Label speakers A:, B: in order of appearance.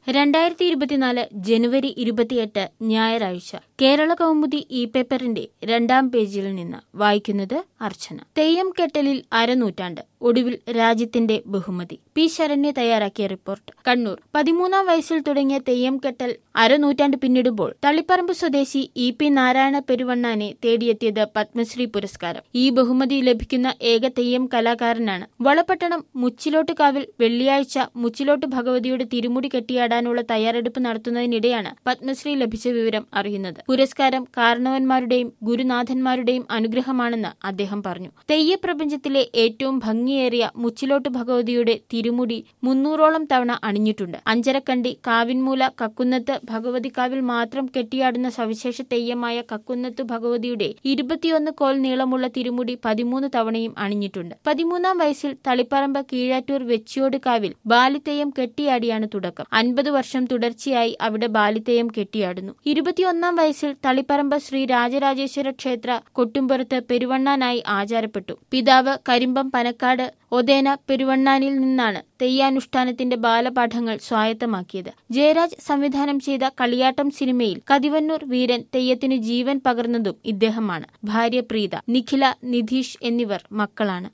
A: രണ്ടായിരത്തി ഇരുപത്തിനാല് ജനുവരി ഇരുപത്തിയെട്ട് ഞായറാഴ്ച കേരള കൗമുദി ഇ പേപ്പറിന്റെ രണ്ടാം പേജിൽ നിന്ന് വായിക്കുന്നത് അർച്ചന തെയ്യം കെട്ടലിൽ അരനൂറ്റാണ്ട് ഒടുവിൽ രാജ്യത്തിന്റെ ബഹുമതി പി ശരണ്യ തയ്യാറാക്കിയ റിപ്പോർട്ട് കണ്ണൂർ പതിമൂന്നാം വയസ്സിൽ തുടങ്ങിയ തെയ്യം കെട്ടൽ അരനൂറ്റാണ്ട് പിന്നിടുമ്പോൾ തളിപ്പറമ്പ് സ്വദേശി ഇ പി നാരായണ പെരുവണ്ണാനെ തേടിയെത്തിയത് പത്മശ്രീ പുരസ്കാരം ഈ ബഹുമതി ലഭിക്കുന്ന ഏക തെയ്യം കലാകാരനാണ് വളപട്ടണം മുച്ചിലോട്ടുകാവിൽ വെള്ളിയാഴ്ച മുച്ചിലോട്ട് ഭഗവതിയുടെ തിരുമുടി കെട്ടിയാടാനുള്ള തയ്യാറെടുപ്പ് നടത്തുന്നതിനിടെയാണ് പത്മശ്രീ ലഭിച്ച വിവരം അറിയുന്നത് പുരസ്കാരം കാരണവന്മാരുടെയും ഗുരുനാഥന്മാരുടെയും അനുഗ്രഹമാണെന്ന് അദ്ദേഹം പറഞ്ഞു തെയ്യപ്രപഞ്ചത്തിലെ ഏറ്റവും ഭംഗിയേറിയ മുച്ചിലോട്ട് ഭഗവതിയുടെ തിരുമുടി മുന്നൂറോളം തവണ അണിഞ്ഞിട്ടുണ്ട് അഞ്ചരക്കണ്ടി കാവിൻമൂല കക്കുന്നത്ത് ഭഗവതിക്കാവിൽ മാത്രം കെട്ടിയാടുന്ന സവിശേഷ തെയ്യമായ കക്കുന്നത്ത് ഭഗവതിയുടെ ഇരുപത്തിയൊന്ന് കോൽ നീളമുള്ള തിരുമുടി പതിമൂന്ന് തവണയും അണിഞ്ഞിട്ടുണ്ട് പതിമൂന്നാം വയസ്സിൽ തളിപ്പറമ്പ് കീഴാറ്റൂർ വെച്ചിയോട് കാവിൽ ബാലിത്തെയ്യം കെട്ടിയാടിയാണ് തുടക്കം അൻപത് വർഷം തുടർച്ചയായി അവിടെ ബാലിത്തെയ്യം കെട്ടിയാടുന്നു ഇരുപത്തിയൊന്നാം വയസ്സിൽ തളിപ്പറമ്പ് ശ്രീ രാജരാജേശ്വര ക്ഷേത്ര കൊട്ടുംപുറത്ത് പെരുവണ്ണാനായി ആചാരപ്പെട്ടു പിതാവ് കരിമ്പം പനക്കാട് ഒതേന പെരുവണ്ണാനിൽ നിന്നാണ് തെയ്യാനുഷ്ഠാനത്തിന്റെ ബാലപാഠങ്ങൾ സ്വായത്തമാക്കിയത് ജയരാജ് സംവിധാനം ചെയ്ത കളിയാട്ടം സിനിമയിൽ കതിവന്നൂർ വീരൻ തെയ്യത്തിന് ജീവൻ പകർന്നതും ഇദ്ദേഹമാണ് ഭാര്യ പ്രീത നിഖില നിധീഷ് എന്നിവർ മക്കളാണ്